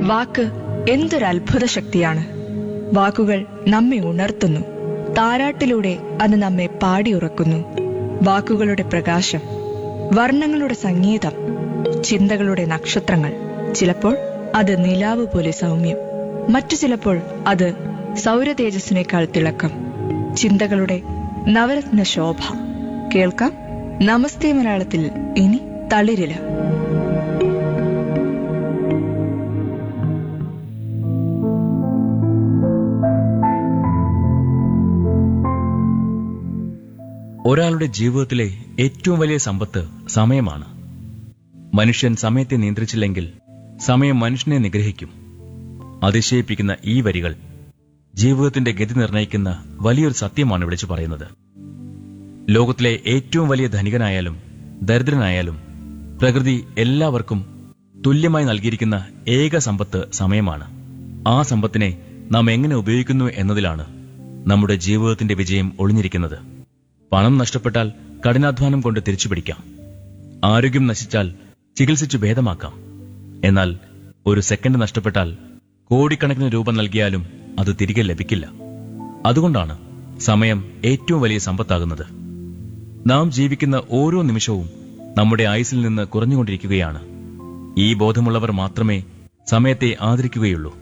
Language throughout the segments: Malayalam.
വാക്ക് എന്തൊരു അത്ഭുത ശക്തിയാണ് വാക്കുകൾ നമ്മെ ഉണർത്തുന്നു താരാട്ടിലൂടെ അത് നമ്മെ പാടിയുറക്കുന്നു വാക്കുകളുടെ പ്രകാശം വർണ്ണങ്ങളുടെ സംഗീതം ചിന്തകളുടെ നക്ഷത്രങ്ങൾ ചിലപ്പോൾ അത് നിലാവ് പോലെ സൗമ്യം മറ്റു ചിലപ്പോൾ അത് സൗരതേജസ്സിനേക്കാൾ തിളക്കം ചിന്തകളുടെ നവരത്ന ശോഭ കേൾക്കാം നമസ്തേ മലയാളത്തിൽ ഇനി തളിരില ഒരാളുടെ ജീവിതത്തിലെ ഏറ്റവും വലിയ സമ്പത്ത് സമയമാണ് മനുഷ്യൻ സമയത്തെ നിയന്ത്രിച്ചില്ലെങ്കിൽ സമയം മനുഷ്യനെ നിഗ്രഹിക്കും അതിശയിപ്പിക്കുന്ന ഈ വരികൾ ജീവിതത്തിന്റെ ഗതി നിർണയിക്കുന്ന വലിയൊരു സത്യമാണ് വിളിച്ചു പറയുന്നത് ലോകത്തിലെ ഏറ്റവും വലിയ ധനികനായാലും ദരിദ്രനായാലും പ്രകൃതി എല്ലാവർക്കും തുല്യമായി നൽകിയിരിക്കുന്ന ഏക സമ്പത്ത് സമയമാണ് ആ സമ്പത്തിനെ നാം എങ്ങനെ ഉപയോഗിക്കുന്നു എന്നതിലാണ് നമ്മുടെ ജീവിതത്തിന്റെ വിജയം ഒളിഞ്ഞിരിക്കുന്നത് പണം നഷ്ടപ്പെട്ടാൽ കഠിനാധ്വാനം കൊണ്ട് തിരിച്ചു പിടിക്കാം ആരോഗ്യം നശിച്ചാൽ ചികിത്സിച്ചു ഭേദമാക്കാം എന്നാൽ ഒരു സെക്കൻഡ് നഷ്ടപ്പെട്ടാൽ കോടിക്കണക്കിന് രൂപ നൽകിയാലും അത് തിരികെ ലഭിക്കില്ല അതുകൊണ്ടാണ് സമയം ഏറ്റവും വലിയ സമ്പത്താകുന്നത് നാം ജീവിക്കുന്ന ഓരോ നിമിഷവും നമ്മുടെ ആയുസിൽ നിന്ന് കുറഞ്ഞുകൊണ്ടിരിക്കുകയാണ് ഈ ബോധമുള്ളവർ മാത്രമേ സമയത്തെ ആദരിക്കുകയുള്ളൂ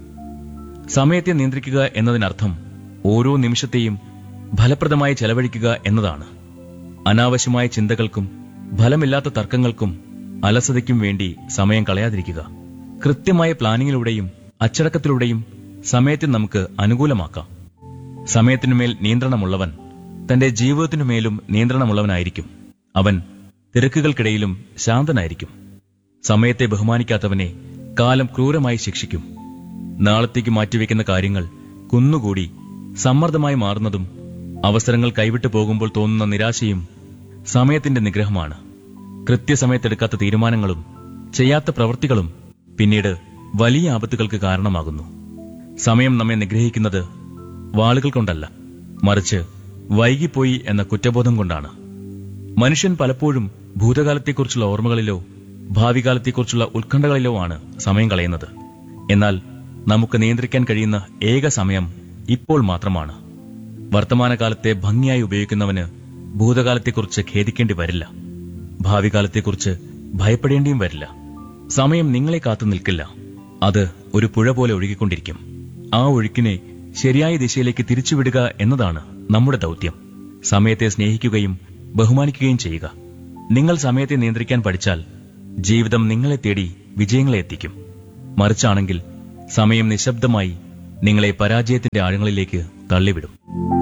സമയത്തെ നിയന്ത്രിക്കുക എന്നതിനർത്ഥം ഓരോ നിമിഷത്തെയും ഫലപ്രദമായി ചെലവഴിക്കുക എന്നതാണ് അനാവശ്യമായ ചിന്തകൾക്കും ഫലമില്ലാത്ത തർക്കങ്ങൾക്കും അലസതയ്ക്കും വേണ്ടി സമയം കളയാതിരിക്കുക കൃത്യമായ പ്ലാനിങ്ങിലൂടെയും അച്ചടക്കത്തിലൂടെയും സമയത്തെ നമുക്ക് അനുകൂലമാക്കാം സമയത്തിനുമേൽ നിയന്ത്രണമുള്ളവൻ തന്റെ ജീവിതത്തിനുമേലും നിയന്ത്രണമുള്ളവനായിരിക്കും അവൻ തിരക്കുകൾക്കിടയിലും ശാന്തനായിരിക്കും സമയത്തെ ബഹുമാനിക്കാത്തവനെ കാലം ക്രൂരമായി ശിക്ഷിക്കും നാളത്തേക്ക് മാറ്റിവെക്കുന്ന കാര്യങ്ങൾ കുന്നുകൂടി സമ്മർദ്ദമായി മാറുന്നതും അവസരങ്ങൾ കൈവിട്ടു പോകുമ്പോൾ തോന്നുന്ന നിരാശയും സമയത്തിന്റെ നിഗ്രഹമാണ് കൃത്യസമയത്തെടുക്കാത്ത തീരുമാനങ്ങളും ചെയ്യാത്ത പ്രവൃത്തികളും പിന്നീട് വലിയ ആപത്തുകൾക്ക് കാരണമാകുന്നു സമയം നമ്മെ നിഗ്രഹിക്കുന്നത് വാളുകൾ കൊണ്ടല്ല മറിച്ച് വൈകിപ്പോയി എന്ന കുറ്റബോധം കൊണ്ടാണ് മനുഷ്യൻ പലപ്പോഴും ഭൂതകാലത്തെക്കുറിച്ചുള്ള ഓർമ്മകളിലോ ഭാവികാലത്തെക്കുറിച്ചുള്ള ഉത്കണ്ഠകളിലോ ആണ് സമയം കളയുന്നത് എന്നാൽ നമുക്ക് നിയന്ത്രിക്കാൻ കഴിയുന്ന ഏക സമയം ഇപ്പോൾ മാത്രമാണ് വർത്തമാനകാലത്തെ ഭംഗിയായി ഉപയോഗിക്കുന്നവന് ഭൂതകാലത്തെക്കുറിച്ച് ഖേദിക്കേണ്ടി വരില്ല ഭാവികാലത്തെക്കുറിച്ച് ഭയപ്പെടേണ്ടിയും വരില്ല സമയം നിങ്ങളെ കാത്തു നിൽക്കില്ല അത് ഒരു പുഴ പോലെ ഒഴുകിക്കൊണ്ടിരിക്കും ആ ഒഴുക്കിനെ ശരിയായ ദിശയിലേക്ക് തിരിച്ചുവിടുക എന്നതാണ് നമ്മുടെ ദൗത്യം സമയത്തെ സ്നേഹിക്കുകയും ബഹുമാനിക്കുകയും ചെയ്യുക നിങ്ങൾ സമയത്തെ നിയന്ത്രിക്കാൻ പഠിച്ചാൽ ജീവിതം നിങ്ങളെ തേടി വിജയങ്ങളെ എത്തിക്കും മറിച്ചാണെങ്കിൽ സമയം നിശബ്ദമായി നിങ്ങളെ പരാജയത്തിന്റെ ആഴങ്ങളിലേക്ക് തള്ളിവിടും